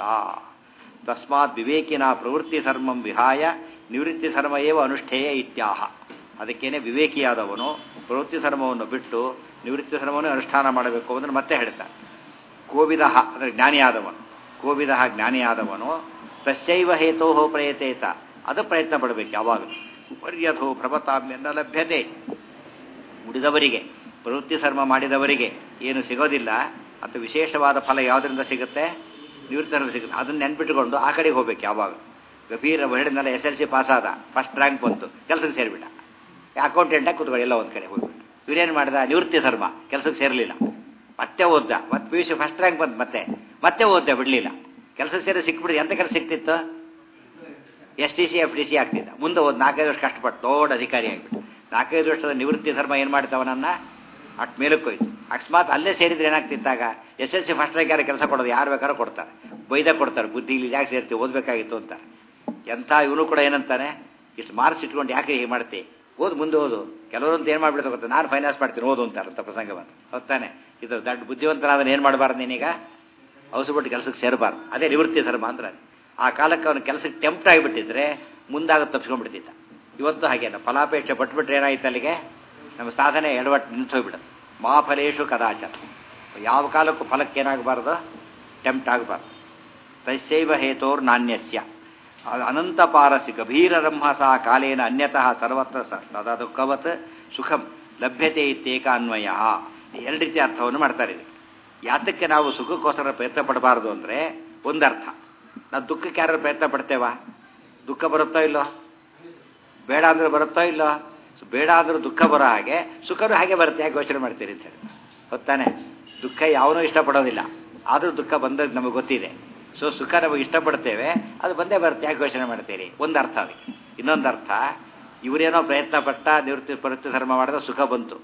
ತಸ್ಮಾತ್ ವಿವೇಕಿನ ಪ್ರವೃತ್ತಿ ಧರ್ಮಂ ವಿಹಾಯ ನಿವೃತ್ತಿ ಧರ್ಮ ಏವ ಅನುಷ್ಠೇಯ ಇತ್ಯಾಹ ಅದಕ್ಕೇನೆ ವಿವೇಕಿಯಾದವನು ಪ್ರವೃತ್ತಿ ಧರ್ಮವನ್ನು ಬಿಟ್ಟು ನಿವೃತ್ತಿ ಧರ್ಮವನ್ನು ಅನುಷ್ಠಾನ ಮಾಡಬೇಕು ಅಂದ್ರೆ ಮತ್ತೆ ಹೇಳ್ತಾನೆ ಕೋವಿದ ಅಂದರೆ ಜ್ಞಾನಿಯಾದವನು ಕೋವಿದ ಜ್ಞಾನಿಯಾದವನು ತಸ್ಯೈವ ಹೇತೋ ಪ್ರಯತೇತ ಅದು ಪ್ರಯತ್ನ ಪಡಬೇಕು ಯಾವಾಗಲೂ ಉಪರ್ಯಥೋ ಭ್ರಮತಾಮ್ಯನ್ನ ಲಭ್ಯತೆ ಉಳಿದವರಿಗೆ ಪ್ರವೃತ್ತಿ ಧರ್ಮ ಮಾಡಿದವರಿಗೆ ಏನು ಸಿಗೋದಿಲ್ಲ ಅಥವಾ ವಿಶೇಷವಾದ ಫಲ ಯಾವುದರಿಂದ ಸಿಗುತ್ತೆ ನಿವೃತ್ತಿ ಧರ್ಮ ಸಿಗುತ್ತೆ ಅದನ್ನ ನೆನ್ಪಿಟ್ಟುಕೊಂಡು ಆ ಕಡೆಗೆ ಹೋಗ್ಬೇಕು ಯಾವಾಗ ಗಭೀರ ಹೇಳಿದ್ನಲ್ಲ ಎಸ್ ಎಲ್ ಸಿ ಪಾಸ್ ಆದ ಫಸ್ಟ್ ರ್ಯಾಂಕ್ ಬಂತು ಕೆಲಸಕ್ಕೆ ಸೇರಿಬಿಟ್ಟ ಅಕೌಂಟೆಂಟಾಗಿ ಕೂತ್ಕೊಳ್ಳಿ ಎಲ್ಲ ಒಂದು ಕಡೆ ಹೋಗ್ಬಿಟ್ಟು ಇವರೇನು ಮಾಡಿದ ನಿವೃತ್ತಿ ಧರ್ಮ ಕೆಲಸಕ್ಕೆ ಸೇರಲಿಲ್ಲ ಮತ್ತೆ ಓದ್ದ ಮತ್ತೆ P U C first rank ಬಂತು ಮತ್ತೆ ಮತ್ತೆ ಓದ್ದೆ ಬಿಡಲಿಲ್ಲ ಕೆಲಸಕ್ಕೆ ಸೇರಿ ಸಿಕ್ಬಿಡಿದೆ ಎಂತ ಕೆಲಸ ಸಿಕ್ತಿತ್ತು S T C F D C ಆಗ್ತಿದ್ದ ಮುಂದೆ ಒಂದು ನಾಲ್ಕೈದು ವರ್ಷ ಕಷ್ಟಪಟ್ಟು ದೊಡ್ಡ ಅಧಿಕಾರಿ ಆಗಿಬಿಟ್ಟು ನಾಲ್ಕೈದು ವರ್ಷದ ನಿವೃತ್ತಿ ಧರ್ಮ ಏನು ಮಾಡ್ತಾವನನ್ನ ಅಟ್ ಮೇಲಕ್ಕೆ ಹೋಯ್ತು ಅಕಸ್ಮಾತ್ ಅಲ್ಲೇ ಸೇರಿದ್ರೆ ಏನಾಗ್ತಿತ್ತಾಗ S L C first rank ಯಾರು ಕೆಲಸ ಕೊಡೋದು ಯಾರು ಬೇಕಾದ್ರೂ ಕೊಡ್ತಾರೆ ಬೈದ ಕೊಡ್ತಾರೆ ಬುದ್ಧಿ ಇಲ್ಲಿ ಯಾಕೆ ಸೇರ್ತೀವಿ ಓದಬೇಕಾಗಿತ್ತು ಅಂತ ಎಂಥ ಇವನು ಕೂಡ ಏನಂತಾನೆ ಇಷ್ಟು ಮಾರ್ಕ್ಸ್ ಇಟ್ಕೊಂಡು ಯಾಕೆ ಹೀಗೆ ಮಾಡ್ತಿ ಓದು ಮುಂದೆ ಓದು ಕೆಲವರಂತ ಏನು ಮಾಡ್ಬಿಡ್ತಾ ಗೊತ್ತಾ ನಾನು ಫೈನಾನ್ಸ್ ಮಾಡ್ತೀನಿ ಓದು ಅಂತಾರೆ ಅಂತ ಪ್ರಸಂಗ ಬಂತು ಹೊತ್ತಾನೆ ಇದು ದೊಡ್ಡ ಬುದ್ಧಿವಂತರಾದ್ರೆ ಏನು ಮಾಡಬಾರ್ದು ನೀನೀಗ ಔಸಬಿಟ್ಟು ಕೆಲಸಕ್ಕೆ ಸೇರಬಾರ್ದು ಅದೇ ನಿವೃತ್ತಿ ಧರ್ಮ ಅಂದ್ರೆ ಆ ಕಾಲಕ್ಕೆ ಅವನು ಕೆಲಸಕ್ಕೆ ಟೆಂಪ್ಟ್ ಆಗಿಬಿಟ್ಟಿದ್ರೆ ಮುಂದಾಗ ತಪ್ಪಿಸ್ಕೊಂಡ್ಬಿಡ್ತಿದ್ದ ಇವತ್ತು ಹಾಗೇನ ಫಲಾಪೇಕ್ಷೆ ಪಟ್ಬಿಟ್ರೆ ಏನಾಯ್ತು ಅಲ್ಲಿಗೆ ನಮ್ಮ ಸಾಧನೆ ಎಡವಟ್ಟು ನಿಂತು ಹೋಗ್ಬಿಡುತ್ತೆ ಮಾಫಲೇಶು ಕದಾಚರ ಯಾವ ಕಾಲಕ್ಕೂ ಫಲಕ್ಕೆ ಏನಾಗಬಾರ್ದು ಟೆಂಪ್ಟ್ ಆಗಬಾರ್ದು ತಸ್ಯೈವ ಹೇತೋರ್ ನಾಣ್ಯಸ್ಯ ಅನಂತ ಪಾರಸಿ ಗಭೀರ ರಂಹಸ ಕಾಲೇನ ಅನ್ಯತಃ ಸರ್ವತ್ರ ಸದಾ ದುಃಖವತ್ ಸುಖಂ ಲಭ್ಯತೆ ಇತ್ಯೇಕ ಅನ್ವಯ ಎರಡು ರೀತಿ ಅರ್ಥವನ್ನು ಮಾಡ್ತಾರೆ ಇದು ಯಾತಕ್ಕೆ ನಾವು ಸುಖಕ್ಕೋಸ್ಕರ ಪ್ರಯತ್ನ ಪಡಬಾರ್ದು ಅಂದರೆ ಒಂದರ್ಥ ನಾವು ದುಃಖಕ್ಕೆ ಯಾರು ಪ್ರಯತ್ನ ಪಡ್ತೇವಾ ದುಃಖ ಬರುತ್ತೋ ಇಲ್ಲೋ ಬೇಡ ಅಂದ್ರೆ ಬರುತ್ತೋ ಇಲ್ಲೋ ಬೇಡ ಅಂದ್ರೂ ದುಃಖ ಬರೋ ಹಾಗೆ ಸುಖನೂ ಹಾಗೆ ಬರುತ್ತೆ ಯಾಕೆ ಯೋಚನೆ ಮಾಡ್ತೀರಿ ಅಂತ ಹೇಳಿ ಗೊತ್ತಾನೆ ದುಃಖ ಯಾವನೂ ಇಷ್ಟಪಡೋದಿಲ್ಲ ಆದರೂ ದುಃಖ ಬಂದದ್ದು ನಮಗೆ ಗೊತ್ತಿದೆ ಸೊ ಸುಖ ನಮಗೆ ಇಷ್ಟಪಡ್ತೇವೆ ಅದು ಬಂದೇ ಬರುತ್ತೆ ಯಾಕೆ ಯೋಚನೆ ಮಾಡ್ತೀರಿ ಒಂದು ಅರ್ಥ ಅದಕ್ಕೆ ಇನ್ನೊಂದು ಅರ್ಥ ಇವರೇನೋ ಪ್ರಯತ್ನ ಪಟ್ಟ ನಿವೃತ್ತಿ ಪ್ರವೃತ್ತಿ ಧರ್ಮ ಮಾಡಿದ ಸುಖ ಬಂತು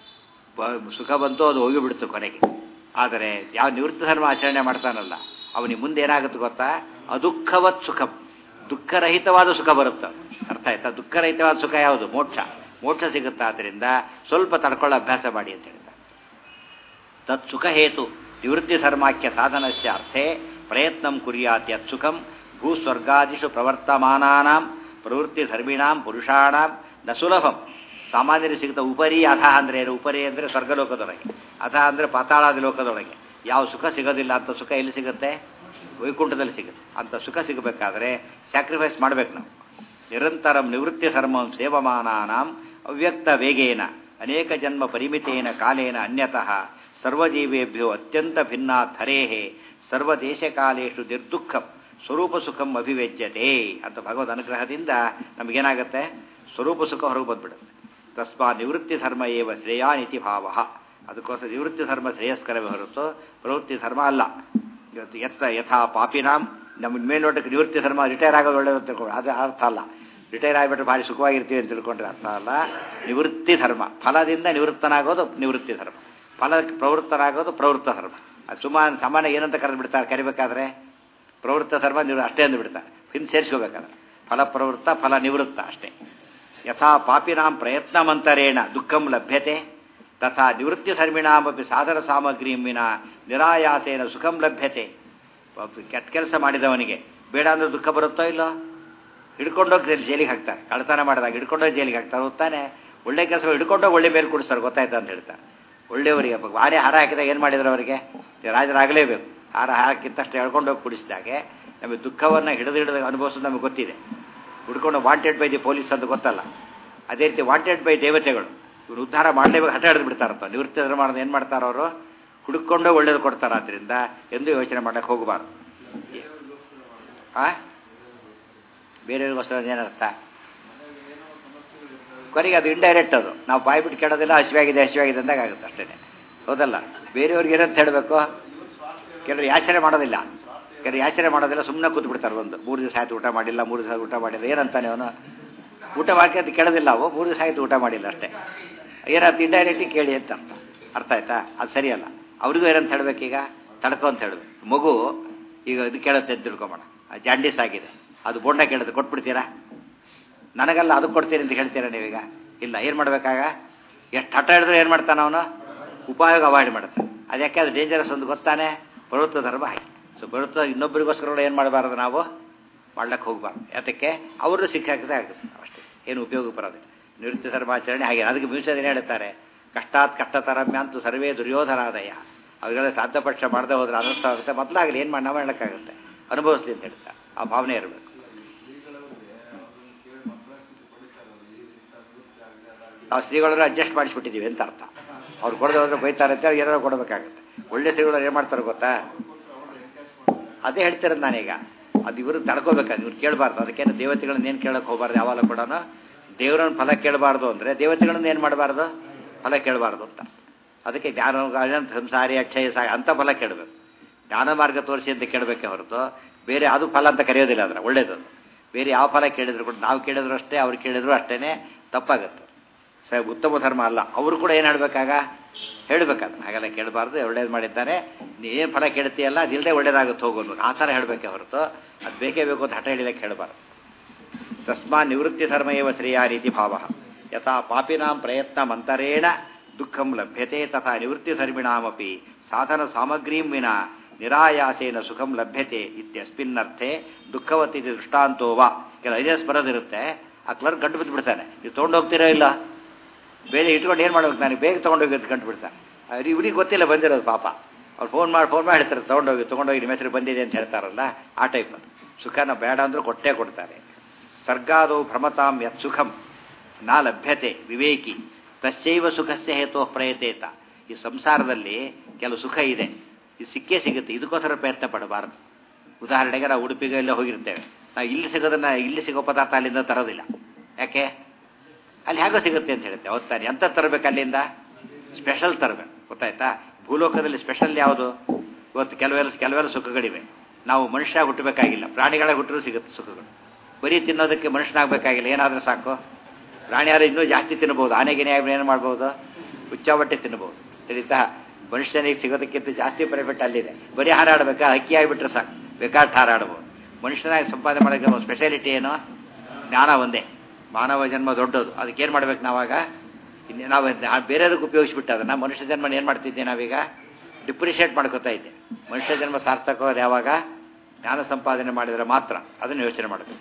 ಸುಖ ಬಂತು ಅದು ಹೋಗಿಬಿಡ್ತು ಕೊನೆಗೆ ಆದರೆ ಯಾವ ನಿವೃತ್ತಿ ಧರ್ಮ ಆಚರಣೆ ಮಾಡ್ತಾನಲ್ಲ ಅವನಿಗೆ ಮುಂದೆ ಏನಾಗುತ್ತೆ ಗೊತ್ತಾ ಅದುಃಖವತ್ ಸುಖ ದುಃಖರಹಿತವಾದ ಸುಖ ಬರುತ್ತೆ ಅರ್ಥ ಆಯ್ತಾ ದುಃಖರಹಿತವಾದ ಸುಖ ಯಾವುದು ಮೋಕ್ಷ ಮೋಕ್ಷ ಸಿಗುತ್ತಾ ಆದ್ದರಿಂದ ಸ್ವಲ್ಪ ತಡ್ಕೊಳ್ಳೋ ಅಭ್ಯಾಸ ಮಾಡಿ ಅಂತ ಹೇಳ್ತಾರೆ ತತ್ ಸುಖ ಹೇತು ನಿವೃತ್ತಿ ಧರ್ಮಾಖ್ಯ ಸಾಧನಸ್ಯ ಅರ್ಥೇ ಪ್ರಯತ್ನಂ ಕುರ್ಯಾತ್ ಯತ್ ಸುಖಂ ಭೂಸ್ವರ್ಗಾದಿಷು ಪ್ರವರ್ತಮಾನಾಂ ಪ್ರವೃತ್ತಿ ಧರ್ಮಿಣಾಂ ಪುರುಷಾಣಾಂ ನ ಸುಲಭಂ ಸಾಮಾನ್ಯರಿಗೆ ಸಿಗುತ್ತ ಉಪರಿ ಅಥ ಅಂದರೆ ಏನು ಉಪರಿ ಅಂದರೆ ಸ್ವರ್ಗಲೋಕದೊಳಗೆ ಅಥ ಅಂದರೆ ಪಾತಾಳಾದಿ ಲೋಕದೊಳಗೆ ಯಾವ ಸುಖ ಸಿಗೋದಿಲ್ಲ ಅಂತ ಸುಖ ಎಲ್ಲಿ ಸಿಗುತ್ತೆ ವೈಕುಂಠದಲ್ಲಿ ಸಿಗುತ್ತೆ ಅಂತ ಸುಖ ಸಿಗಬೇಕಾದ್ರೆ ಸ್ಯಾಕ್ರಿಫೈಸ್ ಮಾಡಬೇಕು ನಾವು ನಿರಂತರಂ ನಿವೃತ್ತಿ ಧರ್ಮಂ ಸೇವಮಾನಾನಾಂ ಅವ್ಯಕ್ತ ವೇಗೇನ ಅನೇಕ ಜನ್ಮ ಪರಿಮಿತೇನ ಕಾಲೇನ ಅನ್ಯತಃ ಸರ್ವಜೀವೇಭ್ಯೋ ಅತ್ಯಂತ ಭಿನ್ನಾ ಥರೇಹೇ ಸರ್ವದೇಶಕಾಲೇಶು ನಿರ್ದುಃಖಂ ಸ್ವರೂಪ ಸುಖಂ ಅಭಿವ್ಯಜ್ಯತೆ ಅಂತ ಭಗವದ್ ಅನುಗ್ರಹದಿಂದ ನಮಗೇನಾಗುತ್ತೆ ಸ್ವರೂಪ ಸುಖ ಹೊರಗೆ ಬಂದ್ಬಿಡುತ್ತೆ ತಸ್ಮಾ ನಿವೃತ್ತಿ ಧರ್ಮ ಏವ ಶ್ರೇಯಾನಿತಿ ಭಾವ ಅದಕ್ಕೋಸ್ಕರ ನಿವೃತ್ತಿ ಧರ್ಮ ಶ್ರೇಯಸ್ಕರವೇ ಹೊರತು ಪ್ರವೃತ್ತಿ ಧರ್ಮ ಅಲ್ಲ ಇವತ್ತು ಎತ್ತ ಯಥಾ ಪಾಪಿನಾಂ ನಮ್ಮ ಮೇಲ್ನೋಟಕ್ಕೆ ನಿವೃತ್ತಿ ಧರ್ಮ ರಿಟೈರ್ ಆಗೋದು ಒಳ್ಳೇದು ಅಂತ ತಿಳ್ಕೊಂಡು ಅದು ಅರ್ಥ ಅಲ್ಲ ರಿಟೈರ್ ಆಗಿಬಿಟ್ರೆ ಭಾರಿ ಸುಖವಾಗಿರ್ತೀವಿ ಅಂತ ತಿಳ್ಕೊಂಡ್ರೆ ಅರ್ಥ ಅಲ್ಲ ನಿವೃತ್ತಿ ಧರ್ಮ ಫಲದಿಂದ ನಿವೃತ್ತನಾಗೋದು ನಿವೃತ್ತಿ ಧರ್ಮ ಫಲಕ್ಕೆ ಪ್ರವೃತ್ತನಾಗೋದು ಪ್ರವೃತ್ತ ಧರ್ಮ ಅದು ಸುಮಾರು ಸಾಮಾನ್ಯ ಏನಂತ ಕರೆದು ಬಿಡ್ತಾರೆ ಕರಿಬೇಕಾದ್ರೆ ಪ್ರವೃತ್ತ ಧರ್ಮ ನಿವೃ ಅಷ್ಟೇ ಅಂದು ಬಿಡ್ತಾರೆ ಇನ್ನು ಸೇರಿಸ್ಕೋಬೇಕಾದ್ರೆ ಫಲ ಪ್ರವೃತ್ತ ಫಲ ನಿವೃತ್ತ ಅಷ್ಟೇ ಯಥಾ ಪಾಪಿನಾಂ ಪ್ರಯತ್ನಮಂತರೇಣ ದುಃಖಂ ಲಭ್ಯತೆ ತಥಾ ನಿವೃತ್ತಿ ಧರ್ಮಿಣಾಮಪಿ ಸಾಧನ ಸಾಮಗ್ರಿಂ ವಿನ ನಿರಾಯಾಸೇನ ಸುಖಂ ಲಭ್ಯತೆ ಕೆಟ್ಟ ಕೆಲಸ ಮಾಡಿದವನಿಗೆ ಬೇಡ ಅಂದ್ರೆ ದುಃಖ ಬರುತ್ತೋ ಇಲ್ಲೋ ಹಿಡ್ಕೊಂಡೋಗಿ ಜೈಲಿಗೆ ಹಾಕ್ತಾರೆ ಕಳ್ತನ ಮಾಡಿದಾಗ ಹಿಡ್ಕೊಂಡೋಗಿ ಜೈಲಿಗೆ ಹಾಕ್ತಾರೆ ಹೋಗ್ತಾನೆ ಒಳ್ಳೆ ಕೆಲಸ ಹಿಡ್ಕೊಂಡೋಗಿ ಒಳ್ಳೆ ಮೇಲೆ ಕೊಡಿಸ್ತಾರೆ ಗೊತ್ತಾಯ್ತಾ ಅಂತ ಹೇಳ್ತಾರೆ ಒಳ್ಳೆಯವರಿಗೆ ಆನೆ ಹಾರ ಹಾಕಿದಾಗ ಏನು ಮಾಡಿದ್ರು ಅವರಿಗೆ ರಾಜರಾಗಲೇಬೇಕು ಹಾರ ಹಾಕಿದ ತಕ್ಷಣ ಹೇಳ್ಕೊಂಡೋಗಿ ಕುಡಿಸಿದಾಗೆ ನಮಗೆ ದುಃಖವನ್ನು ಹಿಡಿದು ಹಿಡಿದು ಅನುಭವಿಸೋದು ನಮಗೆ ಗೊತ್ತಿದೆ ಹುಡ್ಕೊಂಡು ವಾಂಟೆಡ್ ಬೈ ದಿ ಪೊಲೀಸ್ ಅಂತ ಗೊತ್ತಲ್ಲ ಅದೇ ರೀತಿ ವಾಂಟೆಡ್ ಬೈ ದೇವತೆಗಳು ಇವ್ರು ಉದ್ಧಾರ ಮಾಡಲೇಬೇಕು ಹಠ ಹಿಡಿದು ಬಿಡ್ತಾರಂತ ನಿವೃತ್ತಿ ಮಾಡೋದು ಏನು ಮಾಡ್ತಾರೋ ಅವರು ಹುಡುಕೊಂಡು ಒಳ್ಳೇದು ಕೊಡ್ತಾರೆ ಆದ್ದರಿಂದ ಎಂದು ಯೋಚನೆ ಮಾಡಕ್ಕೆ ಹೋಗಬಾರ್ದು ಆ ಬೇರೆಯವ್ರಿಗೋಸ್ಕರ ಏನರ್ಥ ಕೊನೆಗೆ ಅದು ಇಂಡೈರೆಕ್ಟ್ ಅದು ನಾವು ಬಾಯಿ ಬಿಟ್ಟು ಕೇಳೋದಿಲ್ಲ ಹಸಿವಾಗಿದೆ ಹಸಿವಾಗಿದೆ ಅಂದಾಗ ಆಗುತ್ತೆ ಅಷ್ಟೇ ಹೌದಲ್ಲ ಬೇರೆಯವ್ರಿಗೆ ಏನಂತ ಹೇಳಬೇಕು ಕೆಲವರು ಯಾಚನೆ ಮಾಡೋದಿಲ್ಲ ಕೆಲವರು ಯಾಚನೆ ಮಾಡೋದಿಲ್ಲ ಸುಮ್ಮನೆ ಕೂತ್ ಬಿಡ್ತಾರೆ ಒಂದು ಮೂರು ದಿವಸ ಆಯ್ತು ಊಟ ಮಾಡಿಲ್ಲ ಮೂರು ದಿವಸ ಊಟ ಮಾಡಿಲ್ಲ ಏನಂತಾನೆ ಅವನು ಊಟ ಮಾಡಿ ಅಂತ ಕೇಳೋದಿಲ್ಲ ಅವು ಮೂರು ದಿವಸ ಆಯ್ತು ಊಟ ಮಾಡಿಲ್ಲ ಅಷ್ಟೇ ಏನಾಯ್ತು ಇಂಡೈರೆಕ್ಟ್ಲಿ ಕೇಳಿ ಅಂತ ಅರ್ಥ ಅರ್ಥ ಆಯ್ತಾ ಅದು ಸರಿಯಲ್ಲ ಅವ್ರಿಗೂ ಏನಂತ ಹೇಳ್ಬೇಕೀಗ ತಡ್ಕೊ ಅಂತ ಹೇಳ್ಬೇಕು ಮಗು ಈಗ ಇದು ಕೇಳುತ್ತೆ ಅಂತ ತಿಳ್ಕೊಬೋಣ ಜಾಂಡೀಸ್ ಆಗಿದೆ ಅದು ಬೋಂಡ ಕೇಳುತ್ತೆ ಕೊಟ್ಬಿಡ್ತೀರಾ ನನಗಲ್ಲ ಅದು ಕೊಡ್ತೀನಿ ಅಂತ ಹೇಳ್ತೀರಾ ನೀವೀಗ ಇಲ್ಲ ಏನು ಮಾಡ್ಬೇಕಾಗ ಎಷ್ಟು ಹಠ ಹಿಡಿದ್ರೆ ಏನು ಮಾಡ್ತಾನೆ ಅವನು ಉಪಯೋಗ ಅವಾಯ್ಡ್ ಮಾಡ್ತಾನೆ ಅದಕ್ಕೆ ಅದು ಡೇಂಜರಸ್ ಒಂದು ಗೊತ್ತಾನೆ ಪ್ರವೃತ್ತ ಧರ್ಮ ಹಾಗೆ ಸೊ ಪ್ರವೃತ್ತ ಇನ್ನೊಬ್ಬರಿಗೋಸ್ಕರ ಏನು ಮಾಡಬಾರ್ದು ನಾವು ಮಾಡ್ಲಿಕ್ಕೆ ಹೋಗ್ಬಾರ್ದು ಯಾತಕ್ಕೆ ಅವರು ಸಿಕ್ಕಾಕದೆ ಆಗುತ್ತೆ ಅಷ್ಟೇ ಏನು ಉಪಯೋಗ ಬರೋದಿಲ್ಲ ನಿವೃತ್ತಿ ಧರ್ಮಾಚರಣೆ ಹಾಗೆ ಅದಕ್ಕೆ ಮ್ಯೂಸಿಯಂ ಏನು ಹೇಳ್ತಾರೆ ಕಷ್ಟಾತ್ ಕಷ್ಟತರಮ್ಯ ಅಂತೂ ಸರ್ವೇ ದುರ್ಯೋಧನಾದಯ ಅವುಗಳ ಸಾಧ್ಯಪಕ್ಷ ಮಾಡದೆ ಹೋದ್ರೆ ಅನರ್ಥ ಆಗುತ್ತೆ ಮೊದಲಾಗಲಿ ಏನು ಮಾಡಿ ನಾವು ಹೇಳೋಕ್ಕಾಗುತ್ತೆ ಅನುಭವಿಸ್ಲಿ ಅಂತ ಹೇಳ್ತಾರೆ ಆ ಭಾವನೆ ಇರಬೇಕು ನಾವು ಸ್ತ್ರೀಗಳನ್ನ ಅಡ್ಜಸ್ಟ್ ಮಾಡಿಸ್ಬಿಟ್ಟಿದ್ದೀವಿ ಅಂತ ಅರ್ಥ ಅವ್ರು ಕೊಡದೆ ಹೋದ್ರೆ ಬೈತಾರೆ ಅಂತ ಏನಾದ್ರು ಕೊಡಬೇಕಾಗುತ್ತೆ ಒಳ್ಳೆ ಸ್ತ್ರೀಗಳು ಏನು ಮಾಡ್ತಾರೆ ಗೊತ್ತಾ ಅದೇ ಹೇಳ್ತಿರೋದು ನಾನೀಗ ಅದು ಇವರು ತಡ್ಕೋಬೇಕಾದ್ರೆ ಇವ್ರು ಕೇಳಬಾರ್ದು ಅದಕ್ಕೇನು ದೇವತೆಗಳನ್ನ ಏನು ಕೇಳಕ್ಕೆ ಹೋಗಬಾರ್ದು ಯಾವಾಗ ಕೂಡ ದೇವರನ್ನ ಫಲ ಕೇಳಬಾರ್ದು ಅಂದರೆ ದೇವತೆಗಳನ್ನ ಏನು ಮಾಡಬಾರ್ದು ಫಲ ಕೇಳಬಾರ್ದು ಅಂತ ಅದಕ್ಕೆ ಜ್ಞಾನ ಸಂಸಾರಿ ಅಕ್ಷಯ ಸಾ ಅಂತ ಫಲ ಕೇಳಬೇಕು ಜ್ಞಾನ ಮಾರ್ಗ ತೋರಿಸಿ ಅಂತ ಕೇಳಬೇಕೆ ಹೊರತು ಬೇರೆ ಅದು ಫಲ ಅಂತ ಕರೆಯೋದಿಲ್ಲ ಅದರ ಒಳ್ಳೇದು ಬೇರೆ ಯಾವ ಫಲ ಕೇಳಿದ್ರು ಕೂಡ ನಾವು ಕೇಳಿದ್ರು ಅಷ್ಟೇ ಅವ್ರು ಕೇಳಿದ್ರು ಅಷ್ಟೇ ತಪ್ಪಾಗುತ್ತೆ ಸ ಉತ್ತಮ ಧರ್ಮ ಅಲ್ಲ ಅವರು ಕೂಡ ಏನು ಹೇಳಬೇಕಾಗ ಹೇಳಬೇಕಾದ್ರೆ ಹಾಗೆಲ್ಲ ಕೇಳಬಾರ್ದು ಒಳ್ಳೇದು ಮಾಡಿದ್ದಾನೆ ನೀ ಏನು ಫಲ ಕೇಳ್ತೀಯಲ್ಲ ಅದಿಲ್ಲದೆ ಒಳ್ಳೇದಾಗುತ್ತೆ ಹೋಗೋದು ಆ ಥರ ಹೇಳಬೇಕೆ ಹೊರತು ಅದು ಬೇಕೇ ಬೇಕು ಅಂತ ಹಠ ಹೇಳಿದಕ್ಕೆ ಹೇಳಬಾರ್ದು ತಸ್ಮಾ ನಿವೃತ್ತಿ ಧರ್ಮ ಏವ ಶ್ರೇಯ ರೀತಿ ಭಾವ ಯಥಾ ಪಾಪಿನಾಂ ಪ್ರಯತ್ನ ಮಂತರೇಣ ದುಃಖಂ ಲಭ್ಯತೆ ತಥಾ ನಿವೃತ್ತಿ ಧರ್ಮಿಣಾಮಪಿ ಸಾಧನ ಸಾಮಗ್ರೀಂ ವಿನ ನಿರಾಯಾಸೇನ ಸುಖಂ ಲಭ್ಯತೆ ಇತ್ಯಸ್ಮಿನ್ನರ್ಥೆ ದುಃಖವತಿ ದೃಷ್ಟಾಂತೋ ವಾ ಕೆಲ ಐಡಿಯಾಸ್ ಬರೋದಿರುತ್ತೆ ಆ ಕ್ಲರ್ಕ್ ಗಂಟು ಬಿದ್ದು ಬಿಡ್ತಾನೆ ನೀವು ತೊಗೊಂಡೋಗ್ತೀರೋ ಇಲ್ಲ ಬೇರೆ ಇಟ್ಕೊಂಡು ಏನು ಮಾಡ್ಬೇಕು ನನಗೆ ಬೇಗ ತೊಗೊಂಡೋಗಿ ಅಂತ ಗಂಟು ಬಿಡ್ತಾನೆ ಇವ್ರಿಗೆ ಗೊತ್ತಿಲ್ಲ ಬಂದಿರೋದು ಪಾಪ ಅವ್ರು ಫೋನ್ ಮಾಡಿ ಫೋನ್ ಮಾಡಿ ಹೇಳ್ತಾರೆ ತೊಗೊಂಡೋಗಿ ತೊಗೊಂಡೋಗಿ ನಿಮ್ಮ ಹೆಸರು ಬಂದಿದೆ ಅಂತ ಹೇಳ್ತಾರಲ್ಲ ಆ ಟೈಪ್ ಅದು ಸುಖನ ಬೇಡ ಅಂದ್ರೂ ಕೊಟ್ಟೇ ಕೊಡ್ತಾರೆ ಸರ್ಗಾದೋ ಭ್ರಮತಾಂ ಯತ್ ಸುಖಂ ನಾ ಲಭ್ಯತೆ ವಿವೇಕಿ ತಶ್ಚೈವ ಸುಖಸ್ಯ ಹೇತೋ ಪ್ರಯತೇತ ಈ ಸಂಸಾರದಲ್ಲಿ ಕೆಲವು ಸುಖ ಇದೆ ಇದು ಸಿಕ್ಕೇ ಸಿಗುತ್ತೆ ಇದಕ್ಕೋಸ್ಕರ ಪ್ರಯತ್ನ ಪಡಬಾರದು ಉದಾಹರಣೆಗೆ ನಾವು ಉಡುಪಿಗೆ ಎಲ್ಲ ಹೋಗಿರ್ತೇವೆ ನಾವು ಇಲ್ಲಿ ಸಿಗೋದನ್ನ ಇಲ್ಲಿ ಸಿಗೋ ಪದಾರ್ಥ ಅಲ್ಲಿಂದ ತರೋದಿಲ್ಲ ಯಾಕೆ ಅಲ್ಲಿ ಹೇಗೋ ಸಿಗುತ್ತೆ ಅಂತ ಹೇಳುತ್ತೆ ಹೊತ್ತಾನೆ ಎಂತ ತರಬೇಕು ಅಲ್ಲಿಂದ ಸ್ಪೆಷಲ್ ತರಬೇಕು ಗೊತ್ತಾಯ್ತಾ ಭೂಲೋಕದಲ್ಲಿ ಸ್ಪೆಷಲ್ ಯಾವುದು ಇವತ್ತು ಕೆಲವೆಲ್ಲ ಕೆಲವೆಲ್ಲ ಸುಖಗಳಿವೆ ನಾವು ಮನುಷ್ಯ ಹುಟ್ಟಬೇಕಾಗಿಲ್ಲ ಪ್ರಾಣಿಗಳ ಹುಟ್ಟರು ಸಿಗುತ್ತೆ ಸುಖಗಳು ಬರೀ ತಿನ್ನೋದಕ್ಕೆ ಮನುಷ್ಯನಾಗಬೇಕಾಗಿಲ್ಲ ಏನಾದರೂ ಸಾಕು ಪ್ರಾಣಿಯಾರು ಇನ್ನೂ ಜಾಸ್ತಿ ತಿನ್ಬೋದು ಆನೆಗಿನೇ ಏನು ಮಾಡ್ಬೋದು ಹುಚ್ಚಾಬಟ್ಟೆ ತಿನ್ಬೋದು ತಿಳಿತಾ ಮನುಷ್ಯನಿಗೆ ಸಿಗೋದಕ್ಕಿಂತ ಜಾಸ್ತಿ ಬೆನಿಫಿಟ್ ಅಲ್ಲಿದೆ ಬರೀ ಹಾರಾಡಬೇಕಾ ಅಕ್ಕಿ ಆಗಿಬಿಟ್ರೆ ಸಾಕು ಬೇಕಾಷ್ಟು ಹಾರಾಡ್ಬೋದು ಮನುಷ್ಯನಾಗಿ ಸಂಪಾದನೆ ಮಾಡೋಕ್ಕೆ ಸ್ಪೆಷಾಲಿಟಿ ಏನು ಜ್ಞಾನ ಒಂದೇ ಮಾನವ ಜನ್ಮ ದೊಡ್ಡದು ಅದಕ್ಕೇನು ಮಾಡ್ಬೇಕು ನಾವಾಗ ಇನ್ನು ನಾವು ಬೇರೆದಕ್ಕೆ ಉಪಯೋಗಿಸ್ಬಿಟ್ಟು ಅದನ್ನು ಮನುಷ್ಯ ಜನ್ಮ ಏನು ಮಾಡ್ತಿದ್ದೆ ನಾವೀಗ ಡಿಪ್ರಿಷಿಯೇಟ್ ಮಾಡ್ಕೋತಾ ಇದ್ದೆ ಮನುಷ್ಯ ಜನ್ಮ ಸಾರ್ಥಕವಾದ ಯಾವಾಗ ಜ್ಞಾನ ಸಂಪಾದನೆ ಮಾಡಿದರೆ ಮಾತ್ರ ಅದನ್ನು ಯೋಚನೆ ಮಾಡಬೇಕು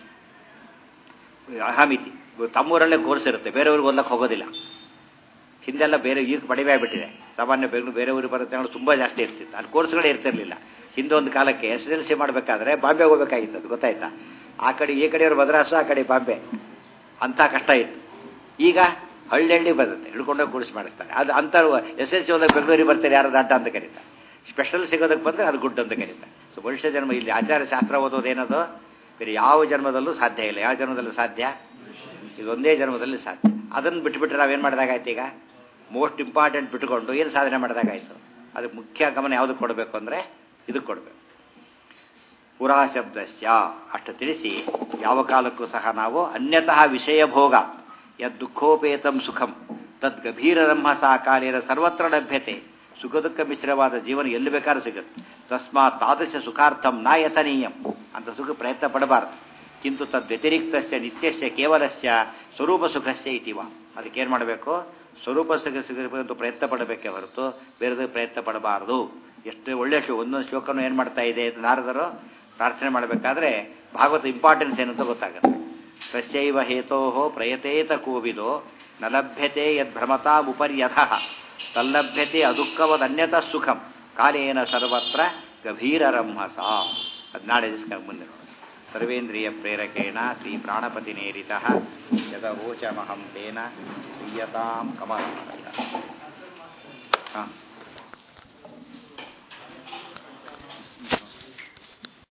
ಅಹಮಿತಿ ತಮ್ಮೂರಲ್ಲೇ ಕೋರ್ಸ್ ಇರುತ್ತೆ ಬೇರೆಯವ್ರಿಗೆ ಓದಕ್ಕೆ ಹೋಗೋದಿಲ್ಲ ಹಿಂದೆಲ್ಲ ಬೇರೆ ಈಗ ಕಡಿಮೆ ಆಗಿಬಿಟ್ಟಿದೆ ಸಾಮಾನ್ಯ ಬೆಂಗಳೂರು ಬೇರೆ ಊರಿಗೆ ಬರುತ್ತೆ ಅನ್ನೋದು ತುಂಬ ಜಾಸ್ತಿ ಇರ್ತಿತ್ತು ಅಲ್ಲಿ ಕೋರ್ಸ್ಗಳೇ ಇರ್ತಿರ್ಲಿಲ್ಲ ಹಿಂದೆ ಒಂದು ಕಾಲಕ್ಕೆ ಎಸ್ ಎಲ್ ಸಿ ಮಾಡಬೇಕಾದ್ರೆ ಬಾಂಬೆ ಹೋಗ್ಬೇಕಾಗಿತ್ತು ಅದು ಗೊತ್ತಾಯ್ತಾ ಆ ಕಡೆ ಈ ಕಡೆಯವರು ಮದ್ರಾಸು ಆ ಕಡೆ ಬಾಂಬೆ ಅಂಥ ಕಷ್ಟ ಇತ್ತು ಈಗ ಹಳ್ಳಿ ಹಳ್ಳಿ ಬರುತ್ತೆ ಹಿಡ್ಕೊಂಡೋಗಿ ಕೂಡಿಸಿ ಮಾಡಿಸ್ತಾರೆ ಅದು ಅಂಥ ಎಸ್ ಎಲ್ ಸಿ ಹೋದಾಗ ಬೆಂಗಳೂರಿಗೆ ಬರ್ತಾರೆ ಯಾರು ದಾಟ ಅಂತ ಕರೀತಾರೆ ಸ್ಪೆಷಲ್ ಸಿಗೋದಕ್ಕೆ ಬಂದರೆ ಅದು ಗುಡ್ ಅಂತ ಕರೀತಾರೆ ಸೊ ಮನುಷ್ಯ ಜನ್ಮ ಇಲ್ಲಿ ಆಚಾರ ಶಾಸ್ತ್ರ ಓದೋದೇನದು ಬೇರೆ ಯಾವ ಜನ್ಮದಲ್ಲೂ ಸಾಧ್ಯ ಇಲ್ಲ ಯಾವ ಜನ್ಮದಲ್ಲೂ ಸಾಧ್ಯ ಇದೊಂದೇ ಜನ್ಮದಲ್ಲಿ ಸಾಧ್ಯ ಅದನ್ನು ಬಿಟ್ಬಿಟ್ರೆ ನಾವೇನು ಮಾಡಿದಾಗಾಯ್ತು ಈಗ ಮೋಸ್ಟ್ ಇಂಪಾರ್ಟೆಂಟ್ ಬಿಟ್ಟುಕೊಂಡು ಏನು ಸಾಧನೆ ಮಾಡಿದಾಗಾಯ್ತು ಅದಕ್ಕೆ ಮುಖ್ಯ ಗಮನ ಯಾವುದಕ್ಕೆ ಕೊಡಬೇಕು ಅಂದರೆ ಇದಕ್ಕೆ ಕೊಡಬೇಕು ಪುರಾ ಶಬ್ದಸ್ಯ ಅಷ್ಟು ತಿಳಿಸಿ ಯಾವ ಕಾಲಕ್ಕೂ ಸಹ ನಾವು ಅನ್ಯತಃ ವಿಷಯ ಭೋಗ ಯದ್ ದುಃಖೋಪೇತಂ ಸುಖಂ ತದ್ ಗಭೀರರಮ್ಮ ಸಾ ಕಾಲೇನ ಸರ್ವತ್ರ ಲಭ್ಯತೆ ಸುಖ ದುಃಖ ಮಿಶ್ರವಾದ ಜೀವನ ಎಲ್ಲಿ ಬೇಕಾದ್ರೂ ಸಿಗುತ್ತೆ ತಸ್ಮಾತ್ ತಾದೃಶ ಸುಖಾರ್ಥಂ ನ ಯತನೀಯಂ ಅಂತ ಸುಖ ಪ್ರಯತ್ನ ಪಡಬಾರದು ಕಿಂತು ತದ್ ವ್ಯತಿರಿಕ್ತಸ್ಯ ನಿತ್ಯಸ್ಯ ಕೇವಲಸ್ಯ ಸ್ವರೂಪ ಸುಖಸ್ಯ ಇತಿವ ಅದಕ್ಕೇನು ಮಾಡಬೇಕು ಸ್ವರೂಪ ಸುಖ ಸಿಗಬೇಕಂತ ಪ್ರಯತ್ನ ಪಡಬೇಕೇ ಹೊರತು ಬೇರೆದು ಪ್ರಯತ್ನ ಪಡಬಾರದು ಎಷ್ಟು ಒಳ್ಳೆಯ ಶ್ಲೋ ಒಂದೊಂದು ಶ್ಲೋಕನೂ ಏನು ಮಾಡ್ತಾ ಇದೆ ನಾರದರು ಪ್ರಾರ್ಥನೆ ಮಾಡಬೇಕಾದ್ರೆ ಭಾಗವತ ಇಂಪಾರ್ಟೆನ್ಸ್ ಏನು ಅಂತ ಗೊತ್ತಾಗುತ್ತೆ ತಸ್ಯೈವ ಹೇತೋ ಪ್ರಯತೇತ ಕೋವಿದೋ ನ ಲಭ್ಯತೆ ಯದ್ಭ್ರಮತಾ ಉಪರ್ಯಥ ತಲ್ಲಭ್ಯತೆ ಅದುಃಖವದನ್ಯತ ಸುಖಂ ಕಾಲೇನ ಸರ್ವತ್ರ ಗಭೀರರಂಹಸ ಅದು ನಾಳೆ ದಿವಸ ಮುಂದೆ ನೋಡಿ ಸರ್ವೇಂದ್ರಿಯ ಪ್ರೇರಕೇಣ ಶ್ರೀ ಪ್ರಾಣಪತಿ ನೇರಿತ ಯದವೋಚಮಹಂ ತೇನ ಪ್ರಿಯತಾಂ ಕಮಲ ಹಾಂ